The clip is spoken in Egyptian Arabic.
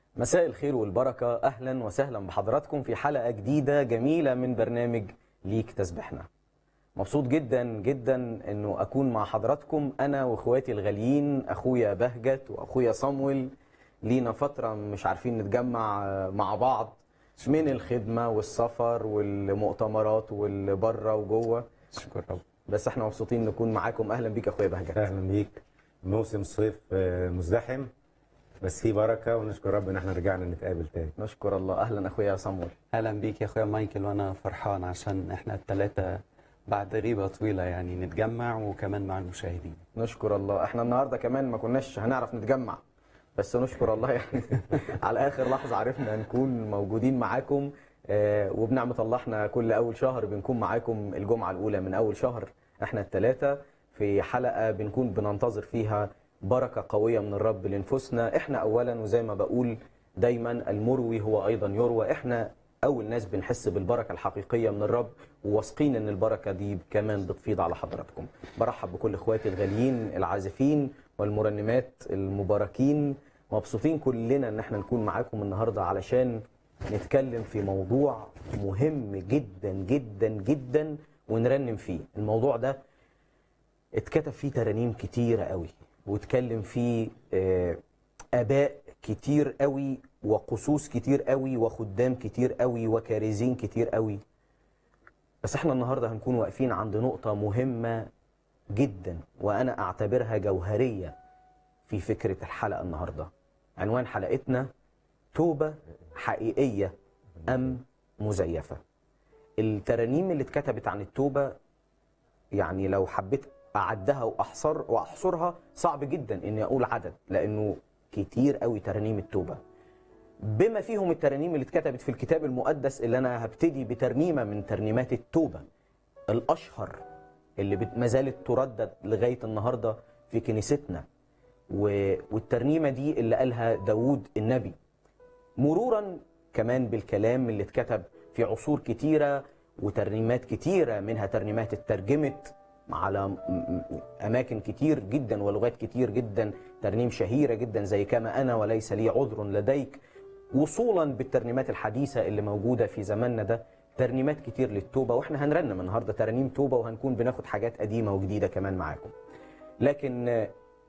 مساء الخير والبركة أهلا وسهلا بحضراتكم في حلقة جديدة جميلة من برنامج ليك تسبحنا مبسوط جدا جدا أنه أكون مع حضراتكم أنا وإخواتي الغاليين أخويا بهجت وأخويا صمويل لينا فترة مش عارفين نتجمع مع بعض من الخدمة والسفر والمؤتمرات واللي بره وجوه شكرا رب بس احنا مبسوطين نكون معاكم أهلا بيك أخويا بهجت اهلا بيك موسم صيف آه، مزدحم بس في بركه ونشكر رب ان احنا رجعنا نتقابل تاني نشكر الله أهلا أخويا صمويل اهلا بيك يا اخويا مايكل وانا فرحان عشان احنا الثلاثه بعد غيبه طويله يعني نتجمع وكمان مع المشاهدين نشكر الله احنا النهارده كمان ما كناش هنعرف نتجمع بس نشكر الله يعني على اخر لحظه عرفنا نكون موجودين معاكم آه، وبنعمه الله احنا كل اول شهر بنكون معاكم الجمعه الاولى من اول شهر احنا الثلاثه في حلقه بنكون بننتظر فيها بركه قويه من الرب لنفوسنا احنا اولا وزي ما بقول دايما المروي هو ايضا يروى احنا اول ناس بنحس بالبركه الحقيقيه من الرب وواثقين ان البركه دي كمان بتفيض على حضراتكم برحب بكل اخواتي الغاليين العازفين والمرنمات المباركين مبسوطين كلنا ان احنا نكون معاكم النهارده علشان نتكلم في موضوع مهم جدا جدا جدا ونرنم فيه الموضوع ده اتكتب فيه ترانيم كتيرة قوي واتكلم فيه آه، آباء كتير قوي وقصوص كتير قوي وخدام كتير قوي وكارزين كتير قوي بس احنا النهاردة هنكون واقفين عند نقطة مهمة جدا وأنا أعتبرها جوهرية في فكرة الحلقة النهاردة عنوان حلقتنا توبة حقيقية أم مزيفة الترانيم اللي اتكتبت عن التوبة يعني لو حبيت اعدها واحصر واحصرها صعب جدا اني اقول عدد لانه كتير قوي ترانيم التوبه بما فيهم الترانيم اللي اتكتبت في الكتاب المقدس اللي انا هبتدي بترنيمه من ترنيمات التوبه الاشهر اللي بت- ما زالت تردد لغايه النهارده في كنيستنا و- والترنيمه دي اللي قالها داوود النبي مرورا كمان بالكلام اللي اتكتب في عصور كتيرة وترنيمات كتيرة منها ترنيمات اترجمت على م- م- أماكن كتير جدا ولغات كتير جدا ترنيم شهيرة جدا زي كما أنا وليس لي عذر لديك وصولا بالترنيمات الحديثة اللي موجودة في زماننا ده ترنيمات كتير للتوبة واحنا هنرنم النهاردة ترانيم توبة وهنكون بناخد حاجات قديمة وجديدة كمان معاكم لكن آه،